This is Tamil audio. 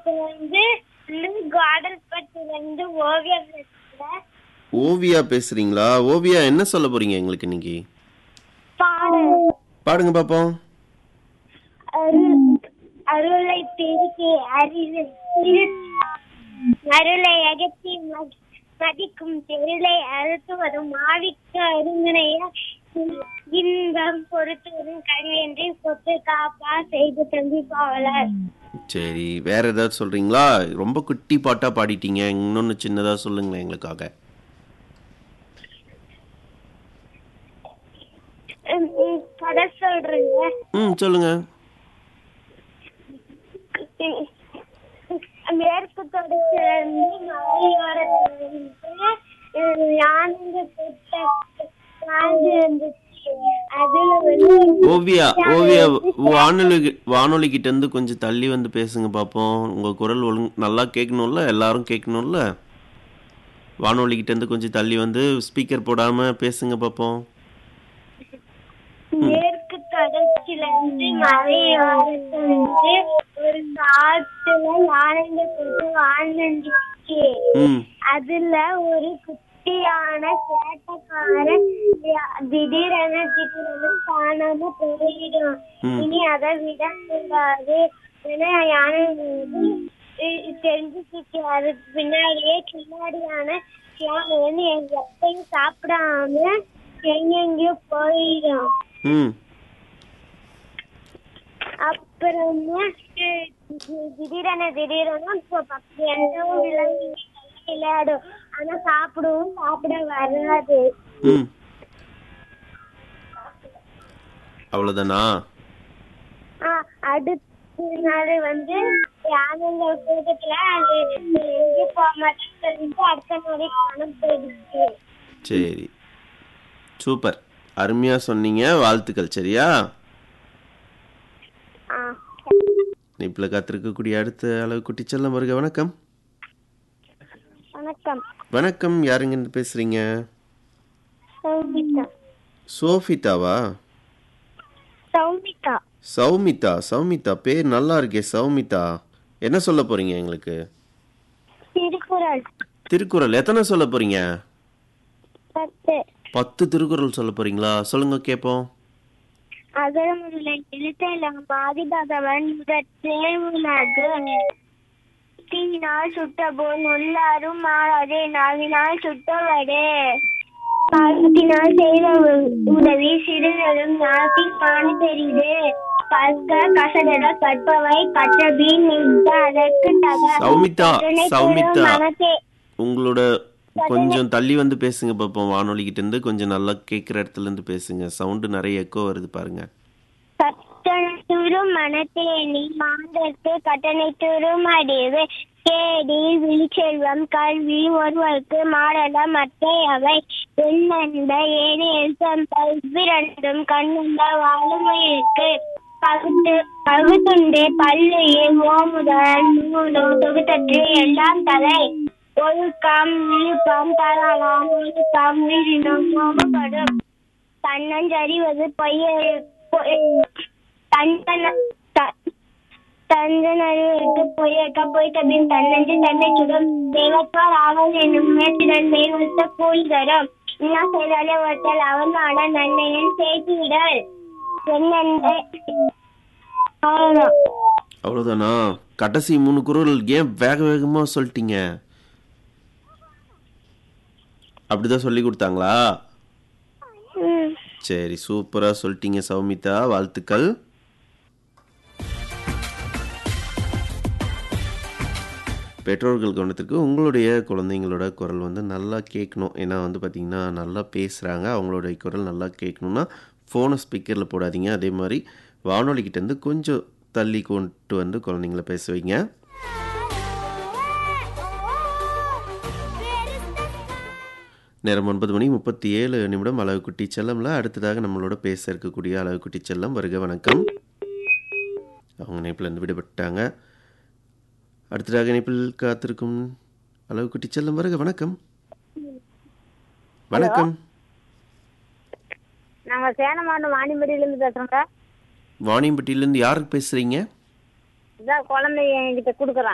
படத்துல இருந்து காடல்பட்டில இருந்து ஓவியம் பேசுறேன். ஓவியா பேசுறீங்களா ஓவியா என்ன சொல்ல போறீங்க எங்களுக்கு இன்னைக்கு பாடு பாடுங்க பாப்போம் அருள் அருளை பெருக்கி அறிவு அருளை அகற்றி மதி- மதிக்கும் தெருளை அழுத்துவதும் மாவிக்கு அருங்கனைய இன்பம் பொறுத்துவதும் கல்வியன்றி சொத்து காப்பா செய்து தம்பி பாவலர் சரி வேற ஏதாவது சொல்றீங்களா ரொம்ப குட்டி பாட்டா பாடிட்டீங்க இன்னொன்னு சின்னதா சொல்லுங்களேன் எங்களுக்காக உம் உம் கதை சொல்றேங்க ம் சொல்லுங்க மேற்கு தொடர்ச்சியில இருந்து மலையோரத்துல இருந்து யானைங்க கூட்ட வாழ்ந்து வந்துச்சு அதுல வந்து ஓவியா ஓவியா வானொலி வானொலி கிட்ட இருந்து கொஞ்சம் தள்ளி வந்து பேசுங்க பாப்போம் உங்க குரல் ஒழுங்கு நல்லா கேட்கணும்ல எல்லாரும் கேட்கணும்ல வானொலி கிட்ட இருந்து கொஞ்சம் தள்ளி வந்து ஸ்பீக்கர் போடாம பேசுங்க பாப்போம் மேற்கு தொடர்ச்சியில இருந்து மலையோரத்துல இருந்து ஒரு காட்டுல யானைங்க கூட்டம் வாழ்ந்துச்சு ம் அதுல ஒரு குட்டியான சேட்டக்காரன் யா- திடீரென திடீரென காணாம போயிடும் ம். இனி அதை விடக்கூடாது ஏன்னா யானை வந்து இ- தெரிஞ்சுக்கிச்சு அதுக்கு பின்னாடியே கில்லாடியான யானை வந்து எங்க எப்பயும் சாப்பிடாம எங்கெங்கயோ போயிடும் ம் அப்புறமா தி- தி- திடீரென திடீரென இப்போ பக்கம் எந்த விலங்கு விளையாடும் ஆனா சாப்பிடவும் சாப்பிட வராது ம் அவ்வளவுதானா ஆஹ் அடுத்த நாள் வந்து யானைங்க கூட்டத்துல அது எங்க போக மாட்டேன்னு சொல்லிட்டு அடுத்த நாளே காணாம போயிடுச்சு சரி சூப்பர் அருமையா சொன்னீங்க வாழ்த்துக்கள் சரியா ஆஹ் இப்பில் காத்திருக்கக்கூடிய அடுத்த அளவு குட்டி செல்லம் வருக வணக்கம் வணக்கம் வணக்கம் யாருங்க பேசுறீங்க சௌமிதா சோஃபிதாவா சௌமிதா சௌமிதா சௌமிதா பேர் நல்லா இருக்கே சௌமிதா என்ன சொல்ல போறீங்க எங்களுக்கு திருக்குறள் திருக்குறள் எத்தனை சொல்ல போறீங்க பத்து பத்து திருக்குறள் சொல்ல போறீங்களா சொல்லுங்க கேட்போம் அகரமுள்ள எழுத்தெல்லாம் பாதிபகவன் முதற்றே உலகு தீயினால் சுட்டபோல் உள்ளாரும் மாறாதே நாவினால் சுட்டவடே கருத்தினால் செய்த உ- உதவி சிறுநரும் நாட்டின் காண பெரிது கற்க கசடர கற்பவை கற்றபின் நிற்க அதற்கு தக சௌமிதா அதனை சௌமிதா பெறும் மனத்தே உங்களோட கொஞ்சம் தள்ளி வந்து பேசுங்க பார்ப்போம் வானொலி கிட்ட இருந்து கொஞ்சம் நல்லா கேட்குற இடத்துல இருந்து பேசுங்க சவுண்டு நிறைய எக்கோ வருது பாருங்க கட்டணத்துறும் மனத்தேனி மாந்தற்கு கட்டணத்துறும் அடிவு கேடி விழிச்செல்வம் கல்வி ஒருவருக்கு மாடல மற்ற அவை எண்ணந்த ஏனி இவ்விரண்டும் கண்ணுண்ட வாழுமையிற்கு பகுத்து பகுத்துண்டு பல்லையே ஓமுதல் நூலோ தொகுத்தற்று எல்லாம் தலை ஒழுக்கம் விழுப்பம் தரலாம் ஒழுக்கம் விழினும் ஓமப்படும் தன்னஞ்சறிவது பொய்ய தந்தனருக்கு பொய்யக்க பொய்த்த பின் தன்னஞ்சு தன்னை சுடும் தெய்வத்தார் ஆவல் என்னும் முயற்சிடன் தெய்வத்த கூலி தரும் என்ன செய்தாலே ஒருத்தல் அவன் ஆட நன்மையின் சேர்த்துவிடல் என்னென்று அவ்வளவுதான் அவ்வளோதானா கடைசி மூணு குரல் ஏன் வேக வேகமா சொல்லிட்டீங்க அப்படிதான் சொல்லி கொடுத்தாங்களா ம் சரி சூப்பரா சொல்லிட்டீங்க சௌமிதா வாழ்த்துக்கள் பெற்றோர்கள் கவனத்திற்கு உங்களுடைய குழந்தைங்களோட குரல் வந்து நல்லா கேட்கணும் ஏன்னா வந்து பார்த்திங்கன்னா நல்லா பேசுகிறாங்க அவங்களுடைய குரல் நல்லா கேட்கணுன்னா ஃபோனை ஸ்பீக்கரில் போடாதீங்க அதே மாதிரி வானொலிக்கிட்டேருந்து கொஞ்சம் தள்ளி கொண்டு வந்து குழந்தைங்கள பேச வைங்க நேரம் ஒன்பது மணி முப்பத்தி ஏழு நிமிடம் அளவுக்குட்டி செல்லம்ல அடுத்ததாக நம்மளோட பேச இருக்கக்கூடிய அளவுக்குட்டி செல்லம் வருக வணக்கம் அவங்க இணைப்பில் விடுபட்டாங்க அடுத்ததாக இணைப்பில் காத்திருக்கும் அளவுக்குட்டி செல்லம் வருக வணக்கம் வணக்கம் நாங்க சேலம் மாவட்டம் வாணிபடியில இருந்து பேசுறோங்க வாணியம்பட்டியிலேருந்து யாருக்கு பேசுகிறீங்க இதான் குழந்தைய என்கிட்ட கொடுக்குறேன்